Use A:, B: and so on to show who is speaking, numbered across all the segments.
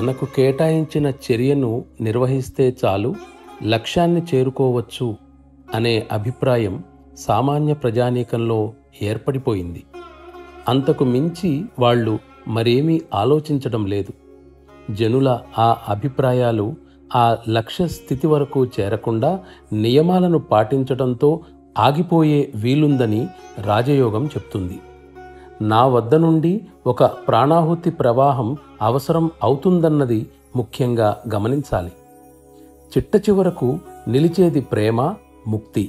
A: మనకు కేటాయించిన చర్యను నిర్వహిస్తే చాలు లక్ష్యాన్ని చేరుకోవచ్చు అనే అభిప్రాయం సామాన్య ప్రజానీకంలో ఏర్పడిపోయింది అంతకు మించి వాళ్ళు మరేమీ ఆలోచించడం లేదు జనుల ఆ అభిప్రాయాలు ఆ లక్ష్య స్థితి వరకు చేరకుండా నియమాలను పాటించడంతో ఆగిపోయే వీలుందని రాజయోగం చెప్తుంది నా వద్ద నుండి ఒక ప్రాణాహుతి ప్రవాహం అవసరం అవుతుందన్నది ముఖ్యంగా గమనించాలి చిట్ట చివరకు నిలిచేది ప్రేమ ముక్తి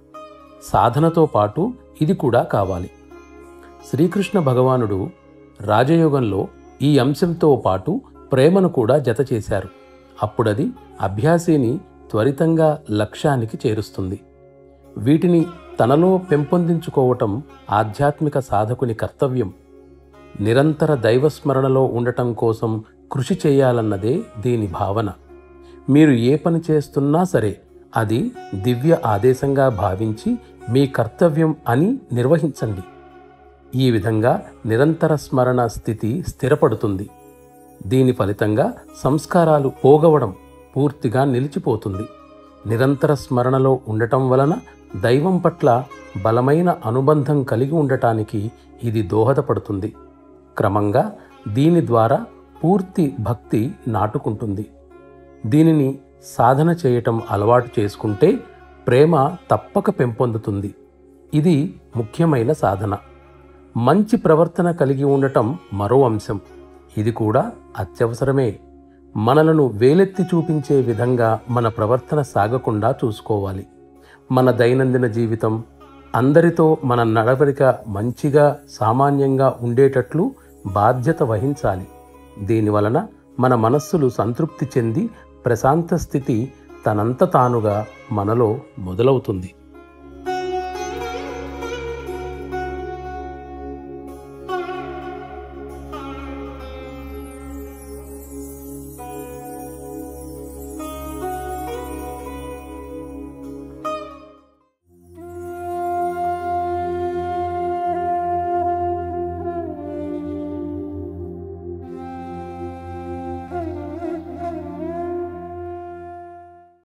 A: సాధనతో పాటు ఇది కూడా కావాలి శ్రీకృష్ణ భగవానుడు రాజయోగంలో ఈ అంశంతో పాటు ప్రేమను కూడా జత చేశారు అప్పుడది అభ్యాసిని త్వరితంగా లక్ష్యానికి చేరుస్తుంది వీటిని తనలో పెంపొందించుకోవటం ఆధ్యాత్మిక సాధకుని కర్తవ్యం నిరంతర దైవస్మరణలో ఉండటం కోసం కృషి చేయాలన్నదే దీని భావన మీరు ఏ పని చేస్తున్నా సరే అది దివ్య ఆదేశంగా భావించి మీ కర్తవ్యం అని నిర్వహించండి ఈ విధంగా నిరంతర స్మరణ స్థితి స్థిరపడుతుంది దీని ఫలితంగా సంస్కారాలు పోగవడం పూర్తిగా నిలిచిపోతుంది నిరంతర స్మరణలో ఉండటం వలన దైవం పట్ల బలమైన అనుబంధం కలిగి ఉండటానికి ఇది దోహదపడుతుంది క్రమంగా దీని ద్వారా పూర్తి భక్తి నాటుకుంటుంది దీనిని సాధన చేయటం అలవాటు చేసుకుంటే ప్రేమ తప్పక పెంపొందుతుంది ఇది ముఖ్యమైన సాధన మంచి ప్రవర్తన కలిగి ఉండటం మరో అంశం ఇది కూడా అత్యవసరమే మనలను వేలెత్తి చూపించే విధంగా మన ప్రవర్తన సాగకుండా చూసుకోవాలి మన దైనందిన జీవితం అందరితో మన నడవడిక మంచిగా సామాన్యంగా ఉండేటట్లు బాధ్యత వహించాలి దీనివలన మన మనస్సులు సంతృప్తి చెంది ప్రశాంత స్థితి తనంత తానుగా మనలో మొదలవుతుంది